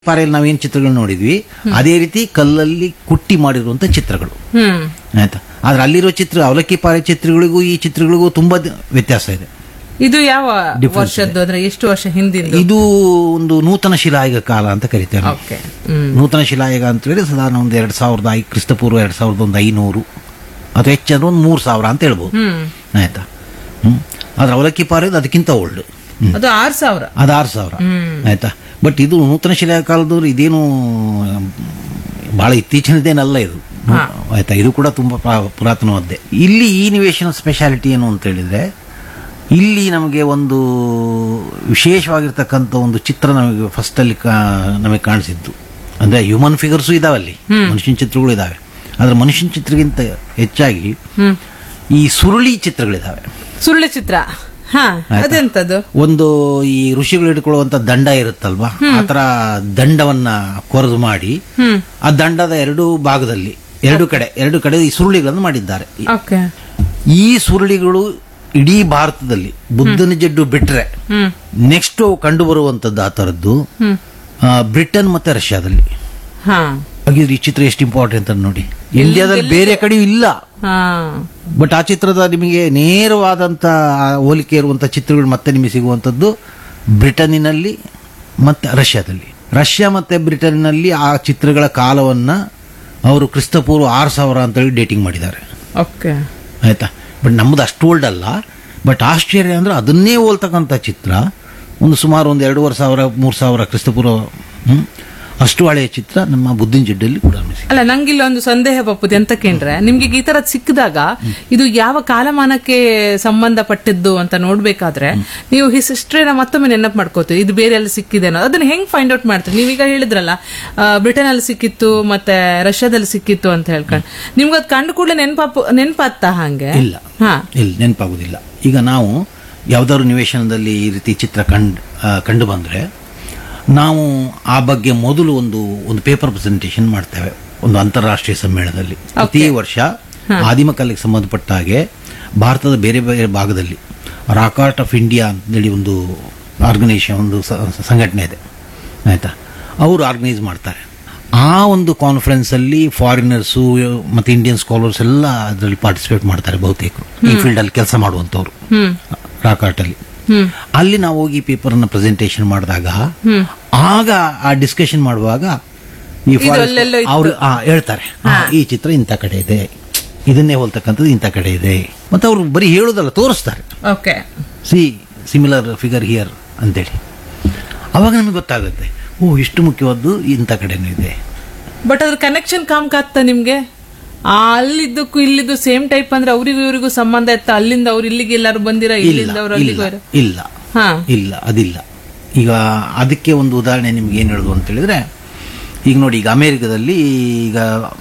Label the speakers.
Speaker 1: ಪಾರೆಯಲ್ಲಿ ನಾವೇನು ಚಿತ್ರಗಳು ನೋಡಿದ್ವಿ ಅದೇ ರೀತಿ ಕಲ್ಲಲ್ಲಿ ಕುಟ್ಟಿ ಮಾಡಿರುವಂತ ಚಿತ್ರಗಳು
Speaker 2: ಹ್ಮ್
Speaker 1: ಆಯ್ತಾ ಆದ್ರೆ ಅಲ್ಲಿರೋ ಚಿತ್ರ ಅವಲಕ್ಕಿ ಪಾರೆ ಚಿತ್ರಗಳಿಗೂ ಈ ಚಿತ್ರಗಳಿಗೂ ತುಂಬಾ ದ- ವ್ಯತ್ಯಾಸ ಇದೆ
Speaker 2: ಇದು ಯಾವ
Speaker 1: Difference
Speaker 2: ವರ್ಷದ್ದು ಅಂದ್ರೆ ಎಷ್ಟು ವರ್ಷ ಹಿಂದಿಂದ
Speaker 1: ಇದು ಒಂದು ನೂತನ ಶಿಲಾಯುಗ ಕಾಲ ಅಂತ ಕರಿತೇವೆ ನಾವು.
Speaker 2: ಓಕೆ ಹ್ಮ್
Speaker 1: ನೂತನ ಶಿಲಾಯುಗ ಅಂತ ಹೇಳಿ ಸಾಧಾರಣ ಒಂದು ಎರಡ್ ಸಾವಿರದ ಐ ಕ್ರಿಸ್ತಪೂರ್ವ ಎರಡ್ ಸಾವಿರದ ಒಂದು ಐನೂರು ಅಥವಾ ಹೆಚ್ಚಂದ್ರೆ ಒಂದು ಮೂರು ಸಾವಿರ ಅಂತ ಹೇಳ್ಬೋದು
Speaker 2: ಹ್ಮ್
Speaker 1: ಆಯ್ತಾ ಹ್ಮ್ ಆದ್ರೆ ಅವಲಕ್ಕಿ ಪಾರೆ ಅದಕ್ಕಿಂತ ಓಲ್ಡ್
Speaker 2: ಅದು ಆರ್ ಸಾವಿರ
Speaker 1: ಅದು ಆರು ಸಾವಿರ ಆಯ್ತಾ ಬಟ್ ಇದು ನೂತನ ಶಿಲಾ ಕಾಲದವ್ರು ಇದೇನು ಬಹಳ ಇತ್ತೀಚಿನದೇನಲ್ಲ ಇದು ಆಯ್ತಾ ಇದು ಕೂಡ ತುಂಬಾ ಪ್ರಾ- ಪುರಾತನವಾದ್ದೇ ಇಲ್ಲಿ ಈ ನಿವೇಶನ ಸ್ಪೆಷಾಲಿಟಿ ಏನು ಅಂತ ಹೇಳಿದ್ರೆ ಇಲ್ಲಿ ನಮಗೆ ಒಂದು ವಿಶೇಷವಾಗಿರ್ತಕ್ಕಂಥ ಒಂದು ಚಿತ್ರ ನಮಗೆ ಫಸ್ಟ್ ಅಲ್ಲಿ ಕಾ- ನಮಗೆ ಕಾಣಿಸಿದ್ದು ಅಂದ್ರೆ ಹ್ಯೂಮನ್ ಫಿಗರ್ಸು ಇದಾವೆ ಅಲ್ಲಿ ಮನುಷ್ಯನ ಚಿತ್ರಗಳು ಇದಾವೆ ಆದ್ರೆ ಮನುಷ್ಯನ ಚಿತ್ರಗಿಂತ ಹೆಚ್ಚಾಗಿ
Speaker 2: ಹ್ಮ್
Speaker 1: ಈ ಸುರುಳಿ ಚಿತ್ರಗಳಿದಾವೆ
Speaker 2: ಸುಳ್ಳು ಚಿತ್ರ ಹಾ ಅದೆಂತದ್ದು
Speaker 1: ಒಂದು ಈ ಋಷಿಗಳು ಹಿಡ್ಕೊಳ್ಳುವಂತ ದಂಡ ಇರುತ್ತಲ್ವಾ ಆತರ ದಂಡವನ್ನ ಕೊರೆದು ಮಾಡಿ
Speaker 2: ಹ್ಮ್
Speaker 1: ಆ ದಂಡದ ಎರಡು ಭಾಗದಲ್ಲಿ ಎರಡು ಕಡೆ ಎರಡು ಕಡೆ ಈ ಸುರುಳಿಗಳನ್ನು ಮಾಡಿದ್ದಾರೆ
Speaker 2: ಓಕೆ
Speaker 1: ಈ ಸುರುಳಿಗಳು ಇಡೀ ಭಾರತದಲ್ಲಿ ಬುದ್ಧನ ಜಡ್ಡು ಬಿಟ್ರೆ
Speaker 2: ಹ್ಮ್
Speaker 1: ನೆಕ್ಸ್ಟ್ ಕಂಡು ಬರುವಂತದ್ದು ಆ ತರದ್ದು
Speaker 2: ಹ್ಮ್
Speaker 1: ಆ, ಬ್ರಿಟನ್ ಮತ್ತೆ ರಷ್ಯಾದಲ್ಲಿ
Speaker 2: ಹಾ
Speaker 1: ಹಾಗಿದ್ರೆ ಈ ಚಿತ್ರ ಎಷ್ಟು ಇಂಪಾರ್ಟೆಂಟ್ ಅಂತ ನೋಡಿ ಇಂಡಿಯಾದಲ್ಲಿ ಬೇರೆ ಕಡೆಯೂ ಇಲ್ಲ
Speaker 2: ಹಾ
Speaker 1: ಬಟ್ ಆ ಚಿತ್ರದ ನಿಮಗೆ ನೇರವಾದಂತ ಆ ಹೋಲಿಕೆ ಇರುವಂತ ಚಿತ್ರಗಳು ಮತ್ತೆ ನಿಮಗೆ ಸಿಗುವಂತದ್ದು ಬ್ರಿಟನ್ನಿನಲ್ಲಿ ಮತ್ತೆ ರಷ್ಯಾದಲ್ಲಿ ರಷ್ಯಾ ಮತ್ತೆ ಬ್ರಿಟನ್ನಲ್ಲಿ ಆ ಚಿತ್ರಗಳ ಕಾಲವನ್ನ ಅವರು ಕ್ರಿಸ್ತಪೂರ್ವ ಆರು ಸಾವಿರ ಅಂತೇಳಿ ಡೇಟಿಂಗ್ ಮಾಡಿದ್ದಾರೆ
Speaker 2: ಓಕೆ
Speaker 1: ಆಯ್ತಾ ಬಟ್ ನಮ್ಮದು ಅಷ್ಟು ಓಲ್ಡ್ ಅಲ್ಲ ಬಟ್ ಆಶ್ಚರ್ಯ ಅಂದ್ರೆ ಅದನ್ನೇ ಹೋಲ್ತಕ್ಕಂಥ ಚಿತ್ರ ಒಂದು ಸುಮಾರು ಒಂದು ಎರಡೂವರೆ ಸಾವಿರ ಮೂರು ಸಾವಿರ ಕ್ರಿಸ್ತಪೂರ್ವ ಹ್ಮ್, ಅಷ್ಟು ಹಳೆಯ ಚಿತ್ರ ನಮ್ಮ ಬುದ್ಧಿನ ಜಿಡ್ಡಲ್ಲಿ ಕೂಡ ಸಿಕ್ಕಿದೆ.
Speaker 2: ಅಲ್ಲ ನಂಗಿಲ್ಲ ಒಂದು ಸಂದೇಹ ಪಪ್ಪುದು ಎಂತಕ್ಕೇಂದ್ರೆ ನಿಮ್ಗೆ ಈ ತರದ್ ಸಿಕ್ಕಿದಾಗ ಇದು ಯಾವ ಕಾಲಮಾನಕ್ಕೆ ಸಂಬಂಧಪಟ್ಟಿದ್ದು ಅಂತ ನೋಡ್ಬೇಕಾದ್ರೆ ನೀವು ಹಿಸ್ ಹಿಸ್ಟ್ರಿನ ಮತ್ತೊಮ್ಮೆ ನೆನಪು ಮಾಡ್ಕೋತೀವಿ ಇದು ಬೇರೆ ಎಲ್ಲ ಸಿಕ್ಕಿದೆ ಅನ್ನೋ ಅದನ್ನ ಹೆಂಗ್ ಫೈಂಡ್ ಔಟ್ ಮಾಡ್ತೀರಿ ನೀವೀಗ ಹೇಳಿದ್ರಲ್ಲ ಆ, ಬ್ರಿಟನ್ ಅಲ್ಲಿ ಸಿಕ್ಕಿತ್ತು ಮತ್ತೆ ರಷ್ಯಾದಲ್ಲಿ ಸಿಕ್ಕಿತ್ತು ಅಂತ ಹೇಳ್ಕೊಂಡು ನಿಮ್ಗೆ ಅದು ಕಂಡು ಕೂಡಲೇ ನೆನಪಾಪ ನೆನಪಾತ್ತ ಹಂಗೆ
Speaker 1: ಇಲ್ಲ
Speaker 2: ಹಾ
Speaker 1: ಇಲ್ಲ ನೆನಪಾಗುದಿಲ್ಲ ಈಗ ನಾವು ಯಾವ್ದಾದ್ರು ನಿವೇಶನದಲ್ಲಿ ಈ ರೀತಿ ಚಿತ್ರ ಕಂಡು ಕಂಡು ಬಂದ್ರೆ ನಾವು ಆ ಬಗ್ಗೆ ಮೊದಲು ಒಂದು ಒಂದು ಪೇಪರ್ ಪ್ರೆಸೆಂಟೇಷನ್ ಮಾಡ್ತೇವೆ ಒಂದು ಅಂತಾರಾಷ್ಟ್ರೀಯ ಸಮ್ಮೇಳನದಲ್ಲಿ ಪ್ರತಿ ವರ್ಷ ಆದಿಮ ಕಲೆಗೆ ಸಂಬಂಧಪಟ್ಟ ಹಾಗೆ ಭಾರತದ ಬೇರೆ ಬೇರೆ ಭಾಗದಲ್ಲಿ ರಾಕ್ ಆರ್ಟ್ ಆಫ್ ಇಂಡಿಯಾ ಅಂತೇಳಿ ಒಂದು ಆರ್ಗನೈಸೇಷನ್ ಒಂದು ಸ- ಸಂಘಟನೆ ಇದೆ ಆಯ್ತಾ ಅವರು ಆರ್ಗನೈಸ್ ಮಾಡ್ತಾರೆ ಆ ಒಂದು ಕಾನ್ಫರೆನ್ಸ್ ಅಲ್ಲಿ ಫಾರಿನರ್ಸು ಮತ್ತೆ ಇಂಡಿಯನ್ ಸ್ಕಾಲರ್ಸ್ ಎಲ್ಲ ಅದರಲ್ಲಿ ಪಾರ್ಟಿಸಿಪೇಟ್ ಮಾಡ್ತಾರೆ ಬಹುತೇಕರು ಈ ಫೀಲ್ಡ್ ಅಲ್ಲಿ ಕೆಲಸ ಮಾಡುವಂತವ್ರು
Speaker 2: ಹ್ಮ್
Speaker 1: ರಾಕಾಟ್ ಅಲ್ಲಿ
Speaker 2: ಹ್ಮ್
Speaker 1: ಅಲ್ಲಿ ನಾವು ಹೋಗಿ ಪೇಪರ್ ಅನ್ನ ಪ್ರೆಸೆಂಟೇಷನ್ ಮಾಡಿದಾಗ ಆಗ ಆ ಡಿಸ್ಕಷನ್ ಮಾಡುವಾಗ ಈ
Speaker 2: ಅಲ್ಲೆಲ್ಲೋ ಇತ್ತು.
Speaker 1: ಅವರು ಹೇಳ್ತಾರೆ ಆ, ಈ ಚಿತ್ರ ಇಂಥ ಕಡೆ ಇದೆ ಇದನ್ನೇ ಹೋಲ್ತಕ್ಕಂಥದ್ದು ಇಂಥ ಕಡೆ ಇದೆ ಮತ್ತೆ ಅವರು ಬರೀ ಹೇಳೋದಲ್ಲ ತೋರಿಸ್ತಾರೆ
Speaker 2: ಓಕೆ
Speaker 1: ಸಿ ಸಿಮಿಲರ್ ಫಿಗರ್ ಹಿಯರ್ ಅಂತೇಳಿ ಅವಾಗ ನಮಗೆ ಗೊತ್ತಾಗುತ್ತೆ ಓ ಇಷ್ಟು ಮುಖ್ಯವಾದ್ದು ಇಂಥ ಕಡೆನೂ ಇದೆ
Speaker 2: ಬಟ್ ಅದ್ರ ಕನೆಕ್ಷನ್ ಕಾಮ್ಕಾತ್ತ ನಿಮ್ಗೆ ಆ ಅಲ್ಲಿದ್ದಕ್ಕೂ ಇಲ್ಲಿದ್ದು ಸೇಮ್ ಟೈಪ್ ಅಂದ್ರೆ ಅವರಿಗೂ ಇವರಿಗೂ ಸಂಬಂಧ ಇತ್ತ ಅಲ್ಲಿಂದ ಅವ್ರು ಇಲ್ಲಿಗೆ ಎಲ್ಲಾರು ಬಂದಿರ
Speaker 1: ಇಲ್ಲ
Speaker 2: ಇಲ್ಲಿಂದ ಅವ್ರು ಅಲ್ಲಿಗೂ
Speaker 1: ಇಲ್ಲ ಇಲ್ಲ
Speaker 2: ಹಾ
Speaker 1: ಇಲ್ಲ ಅದಿಲ್ಲ ಈಗ ಅದಕ್ಕೆ ಒಂದು ಉದಾಹರಣೆ ನಿಮ್ಗೆ ಏನು ಹೇಳೋದು ಅಂತ ಹೇಳಿದ್ರೆ ಈಗ ನೋಡಿ ಈಗ ಅಮೆರಿಕದಲ್ಲಿ ಈಗ